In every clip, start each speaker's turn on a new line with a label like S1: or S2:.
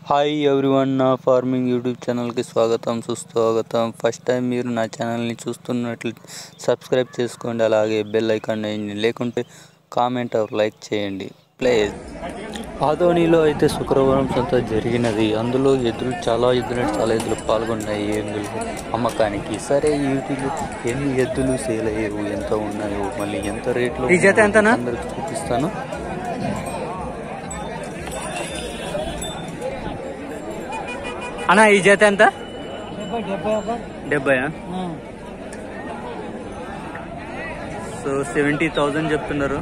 S1: Hi everyone నా farming YouTube ఛానల్కి స్వాగతం సుస్వాగతం ఫస్ట్ టైం మీరు నా ఛానల్ని చూస్తున్నట్లు సబ్స్క్రైబ్ చేసుకోండి అలాగే బెల్ ఐకాన్ వేయండి లేకుంటే కామెంట్ ఆర్ లైక్ చేయండి ప్లీజ్ ఆదోనిలో అయితే శుక్రవారం సంత జరిగినది అందులో ఎద్దులు చాలా ఎద్దులు అంటే చాలా ఎద్దులు పాల్గొన్నాయి ఈ ఎద్దులు అమ్మకానికి సరే వీటిలో ఎన్ని ఎద్దులు సేల్ అయ్యేవు ఎంత ఉన్నాయో మళ్ళీ ఎంత రేట్లో
S2: ఈ జత ఎంతనా?
S1: అందరికి చూపిస్తాను
S2: అన్న ఈ జత ఎంత డెబ్బై సో సెవెంటీ థౌజండ్ చెప్తున్నారు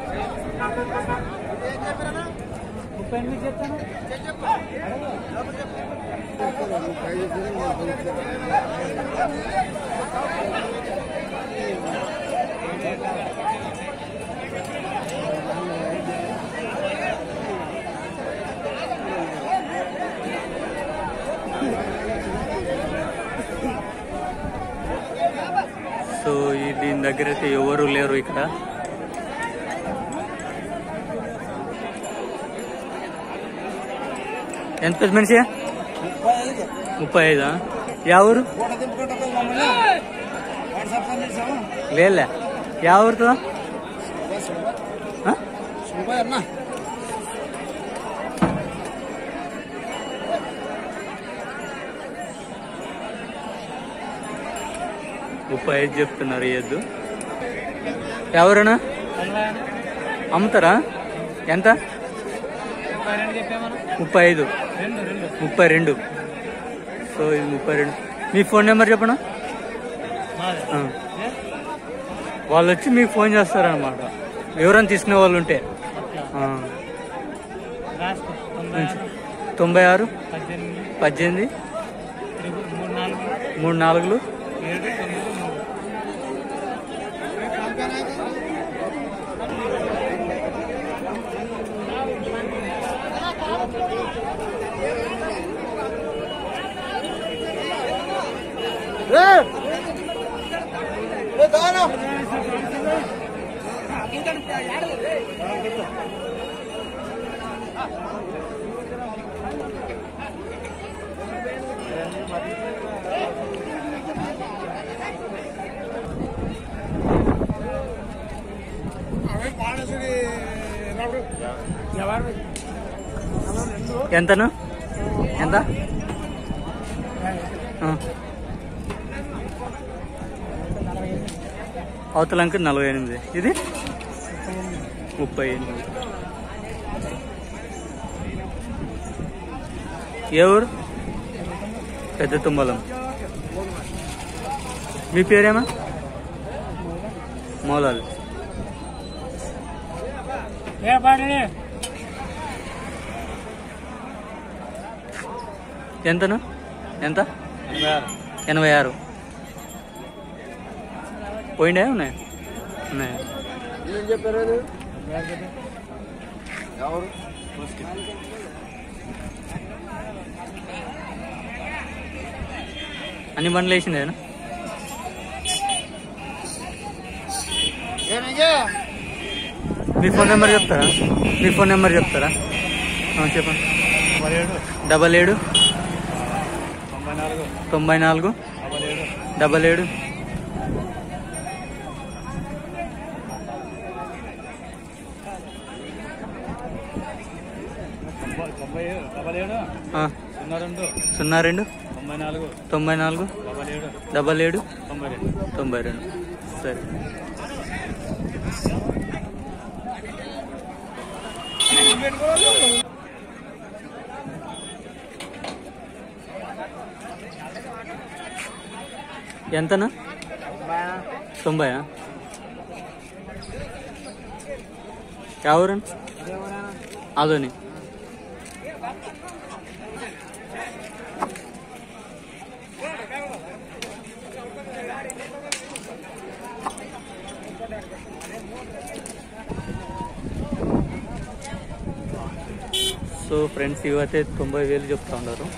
S2: సో ఈ దీని దగ్గర అయితే ఎవరు లేరు ఇక్కడ ఎంత పెద్ద మనిషి ముప్పై ఐదా యా ఊరు లేలే యా ఊరుతో ఆ? ముప్పై ఐదు చెప్తున్నారు ఈ ఎద్దు ఎవరన్నా అమ్ముతారా ఎంత ముప్పై ఐదు ముప్పై రెండు సో ఇది ముప్పై రెండు మీ ఫోన్ నెంబర్ చెప్పనా ఆ. వాళ్ళు వచ్చి మీకు ఫోన్ చేస్తారనమాట ఎవరైనా తీసుకునే వాళ్ళు ఉంటే ఆ. తొంభై ఆరు పద్దెనిమిది మూడు నాలుగులు ఎంతను ఎంత ఆ. అవతల అంక నలభై ఎనిమిది ఇది ముప్పై ఎనిమిది ఏ ఊరు పెద్ద తుమ్మలం మీ పేరేమా మౌలాలి ఎంతను ఎంత ఎనభై ఆరు పోయిండే ఉన్నాయి ఉన్నాయి
S3: ఏం చెప్పారు అది? ఎవరు
S2: అన్ని బండ్లు వేసిందేనా
S3: ఏమిగే?
S2: మీ ఫోన్ నెంబర్ చెప్తారా మీ ఫోన్ నెంబర్ చెప్తారా ఆ, చెప్పండి డబల్ ఏడు తొంభై నాలుగు డబల్ ఏడు ఆ, సున్నా రెండు తొంభై నాలుగు డబల్ ఏడు తొంభై రెండు సరే ఎంతనా తొంభయా ఎవరు అదోని సో ఫ్రెండ్స్ ఇవైతే తొంభై వేలు చెప్తా ఉన్నారు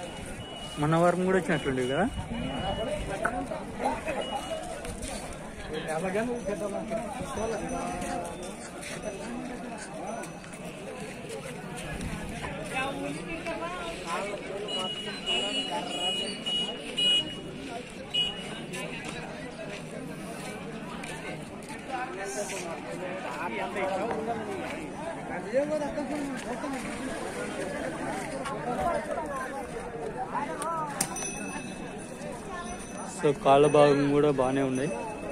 S2: మన వారం కూడా వచ్చినట్లుండేవి కదా సో కాళ్ళ భాగం కూడా బాగానే ఉన్నాయి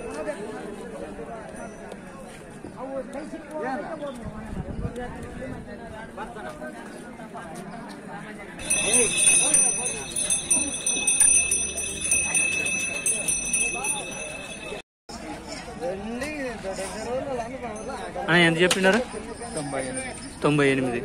S2: ఆ, ఎంత చెప్పినారు తొంభై ఎనిమిది